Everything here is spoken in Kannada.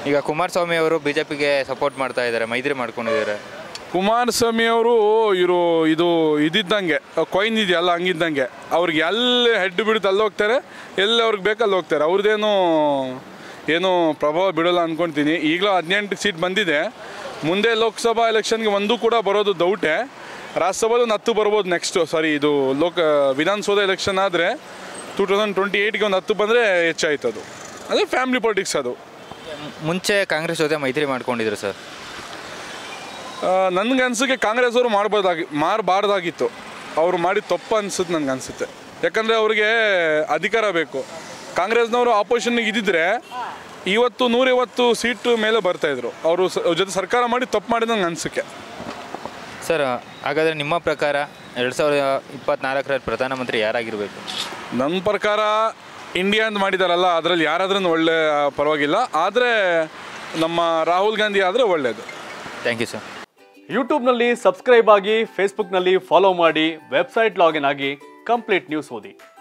ಈಗ ಕುಮಾರಸ್ವಾಮಿ ಅವರು ಬಿ ಜೆ ಪಿಗೆ ಸಪೋರ್ಟ್ ಮಾಡ್ತಾ ಇದ್ದಾರೆ ಮೈತ್ರಿ ಮಾಡ್ಕೊಂಡಿದ್ದಾರೆ ಕುಮಾರಸ್ವಾಮಿ ಅವರು ಇವರು ಇದು ಇದಿದ್ದಂಗೆ ಕೊಯ್ನ್ ಇದೆಯಲ್ಲ ಹಂಗಿದ್ದಂಗೆ ಅವ್ರಿಗೆ ಎಲ್ಲಿ ಹೆಡ್ ಬಿಡುತ್ತೆ ಅಲ್ಲಿ ಹೋಗ್ತಾರೆ ಎಲ್ಲಿ ಅವ್ರಿಗೆ ಬೇಕಲ್ಲಿ ಹೋಗ್ತಾರೆ ಅವ್ರದ್ದೇನು ಏನು ಪ್ರಭಾವ ಬಿಡೋಲ್ಲ ಅಂದ್ಕೊಳ್ತೀನಿ ಈಗಲೂ ಹದಿನೆಂಟು ಸೀಟ್ ಬಂದಿದೆ ಮುಂದೆ ಲೋಕಸಭಾ ಎಲೆಕ್ಷನ್ಗೆ ಒಂದು ಕೂಡ ಬರೋದು ಡೌಟೇ ರಾಜ್ಯಸಭಾದ ಒಂದು ಹತ್ತು ಬರ್ಬೋದು ನೆಕ್ಸ್ಟು ಸಾರಿ ಇದು ಲೋಕ ವಿಧಾನಸೌಧ ಎಲೆಕ್ಷನ್ ಆದರೆ ಟೂ ತೌಸಂಡ್ ಟ್ವೆಂಟಿ ಏಯ್ಟ್ಗೆ ಒಂದು ಹತ್ತು ಬಂದರೆ ಹೆಚ್ಚಾಯ್ತು ಅದು ಅದೇ ಫ್ಯಾಮಿಲಿ ಪಾಲಿಟಿಕ್ಸ್ ಅದು ಮುಂಚೆ ಕಾಂಗ್ರೆಸ್ ಜೊತೆ ಮೈತ್ರಿ ಮಾಡ್ಕೊಂಡಿದ್ರು ಸರ್ ನನಗೆ ಅನ್ಸಕ್ಕೆ ಕಾಂಗ್ರೆಸ್ ಅವರು ಮಾಡ್ಬೋದಾಗಿ ಮಾಡಬಾರ್ದಾಗಿತ್ತು ಅವರು ಮಾಡಿ ತಪ್ಪು ಅನ್ಸುತ್ತೆ ನನಗೆ ಅನಿಸುತ್ತೆ ಯಾಕಂದರೆ ಅವ್ರಿಗೆ ಅಧಿಕಾರ ಬೇಕು ಕಾಂಗ್ರೆಸ್ನವರು ಆಪೋಸಿಷನ್ಗೆ ಇದ್ದಿದ್ರೆ ಇವತ್ತು ನೂರೈವತ್ತು ಸೀಟ್ ಮೇಲೆ ಬರ್ತಾಯಿದ್ರು ಅವರು ಸ- ಅವ್ರ ಜೊತೆ ಸರ್ಕಾರ ಮಾಡಿ ತಪ್ಪು ಮಾಡಿದ ನಂಗೆ ಅನಿಸಿಕೆ ಸರ್ ಹಾಗಾದರೆ ನಿಮ್ಮ ಪ್ರಕಾರ ಎರಡು ಸಾವಿರದ ಇಪ್ಪತ್ನಾಲ್ಕರ ಪ್ರಧಾನಮಂತ್ರಿ ಯಾರಾಗಿರಬೇಕು ನನ್ನ ಪ್ರಕಾರ ಇಂಡಿಯಾ ಅಂತ ಮಾಡಿದಾರಲ್ಲ ಅದರಲ್ಲಿ ಯಾರಾದ್ರೂ ಒಳ್ಳೆ ಪರವಾಗಿಲ್ಲ ಆದರೆ ನಮ್ಮ ರಾಹುಲ್ ಗಾಂಧಿ ಆದರೆ ಒಳ್ಳೆಯದು ಥ್ಯಾಂಕ್ ಯು ಸರ್ ಯೂಟ್ಯೂಬ್ನಲ್ಲಿ ಸಬ್ಸ್ಕ್ರೈಬ್ ಆಗಿ ಫೇಸ್ಬುಕ್ನಲ್ಲಿ ಫಾಲೋ ಮಾಡಿ ವೆಬ್ಸೈಟ್ ಲಾಗಿನ್ ಆಗಿ ಕಂಪ್ಲೀಟ್ ನ್ಯೂಸ್ ಓದಿ